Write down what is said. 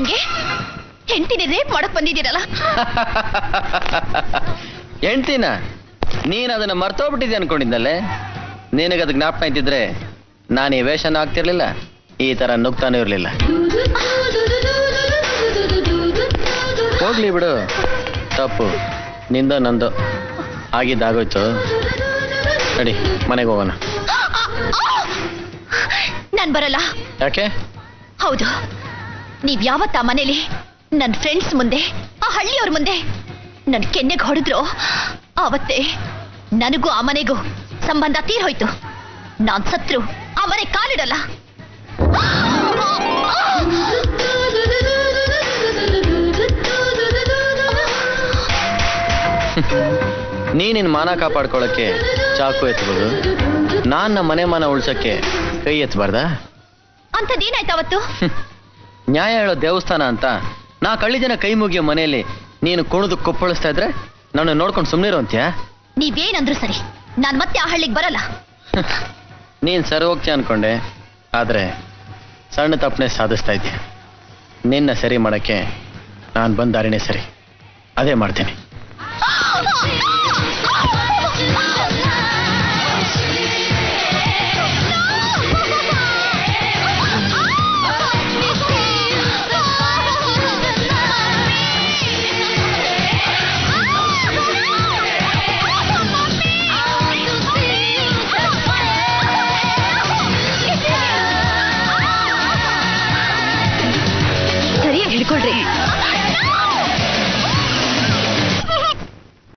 ನಿಮ್ಗೆ ಹೆಂಡತಿನಿ ರೇಪ್ ಮಾಡಕ್ ಬಂದಿದ್ದೀರಲ್ಲ ಹೆಂಡ್ತಿನ ನೀನ್ ಅದನ್ನ ಮರ್ತೋಗ್ಬಿಟ್ಟಿದ್ದೆ ಅನ್ಕೊಂಡಿದ್ದಲ್ಲೇ ನಿನಗದು ಜ್ಞಾಪಕ ಇದ್ದಿದ್ರೆ ನಾನು ಈ ವೇಷನ ಆಗ್ತಿರ್ಲಿಲ್ಲ ಈ ತರ ನುಗ್ತಾನೂ ಇರ್ಲಿಲ್ಲ ಹೋಗ್ಲಿ ಬಿಡು ತಪ್ಪು ನಿಂದೋ ನಂದೋ ಆಗಿದ್ದಾಗೋಯ್ತು ನಡಿ ಮನೆಗೆ ಹೋಗೋಣ ನಾನ್ ಬರಲ್ಲ ಯಾಕೆ ಹೌದು ನೀವ್ ಯಾವತ್ತ ಆ ಮನೇಲಿ ನನ್ ಫ್ರೆಂಡ್ಸ್ ಮುಂದೆ ಆ ಹಳ್ಳಿಯವ್ರ ಮುಂದೆ ನನ್ ಕೆನ್ನೆಗೆ ಹೊಡೆದ್ರು ಆವತ್ತೇ ನನಗೂ ಆ ಮನೆಗೂ ಸಂಬಂಧ ತೀರ್ ಹೋಯ್ತು ನಾನ್ ಸತ್ರು ಆ ಮನೆ ಕಾಲಿಡಲ್ಲ ನೀ ನಿನ್ ಮಾನ ಕಾಪಾಡ್ಕೊಳಕ್ಕೆ ಚಾಕು ಎತ್ತಬಹುದು ನಾನ್ ನಮ್ಮ ಮನೆ ಮಾನ ಉಳ್ಸಕ್ಕೆ ಕೈ ಎತ್ತಬಾರ್ದಾ ಅಂಥದ್ದೇನಾಯ್ತು ಅವತ್ತು ನ್ಯಾಯ ಹೇಳೋ ದೇವಸ್ಥಾನ ಅಂತ ನಾ ಕಳ್ಳಿ ಜನ ಕೈ ಮುಗಿಯೋ ಮನೆಯಲ್ಲಿ ನೀನು ಕುಣಿದು ಕುಪ್ಪಳಿಸ್ತಾ ಇದ್ರೆ ನಾನು ನೋಡ್ಕೊಂಡು ಸುಮ್ಮನಿರು ಅಂತ್ಯಾ ನೀವೇನಂದ್ರು ಸರಿ ನಾನ್ ಮತ್ತೆ ಆ ಹಳ್ಳಿಗೆ ಬರಲ್ಲ ನೀನ್ ಸರಿ ಹೋಗ್ತೀಯ ಅನ್ಕೊಂಡೆ ಆದ್ರೆ ಸಣ್ಣ ತಪ್ಪನೆ ಸಾಧಿಸ್ತಾ ಇದ್ದೆ ನಿನ್ನ ಸರಿ ಮಾಡಕ್ಕೆ ನಾನು ಬಂದ ದಾರಿನೇ ಸರಿ ಅದೇ ಮಾಡ್ತೀನಿ